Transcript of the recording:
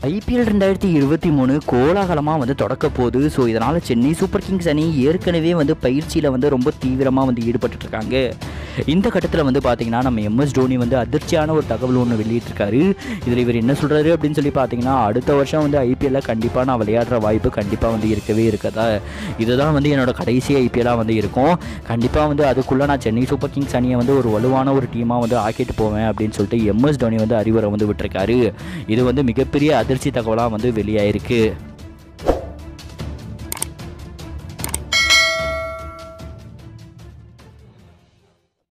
IPL ரெண்டாயிரத்தி இருபத்தி மூணு கோலாகலமாக வந்து தொடக்க போகுது ஸோ இதனால் சென்னை சூப்பர் கிங்ஸ் அணி ஏற்கனவே வந்து பயிற்சியில் வந்து ரொம்ப தீவிரமாக வந்து ஈடுபட்டு இருக்காங்க இந்த கட்டத்தில் வந்து பார்த்தீங்கன்னா நம்ம எம்எஸ் தோனி வந்து அதிர்ச்சியான ஒரு தகவல் ஒன்று வெளியிட்டிருக்காரு இதில் இவர் என்ன சொல்கிறாரு அப்படின்னு சொல்லி பார்த்தீங்கன்னா அடுத்த வருஷம் வந்து ஐபிஎல்லில் கண்டிப்பாக நான் விளையாடுற வாய்ப்பு கண்டிப்பாக வந்து இருக்கவே இருக்கதா இதுதான் வந்து என்னோட கடைசி ஐபிஎல்லாக வந்து இருக்கும் கண்டிப்பாக வந்து அதுக்குள்ளே நான் சென்னை சூப்பர் கிங்ஸ் அணியை வந்து ஒரு வலுவான ஒரு டீமாக வந்து ஆக்கிட்டு போவேன் அப்படின்னு சொல்லிட்டு எம்எஸ் தோனி வந்து அறிவுரை வந்து விட்டிருக்காரு இது வந்து மிகப்பெரிய அதிர்ச்சி தகவலாக வந்து வெளியாயிருக்கு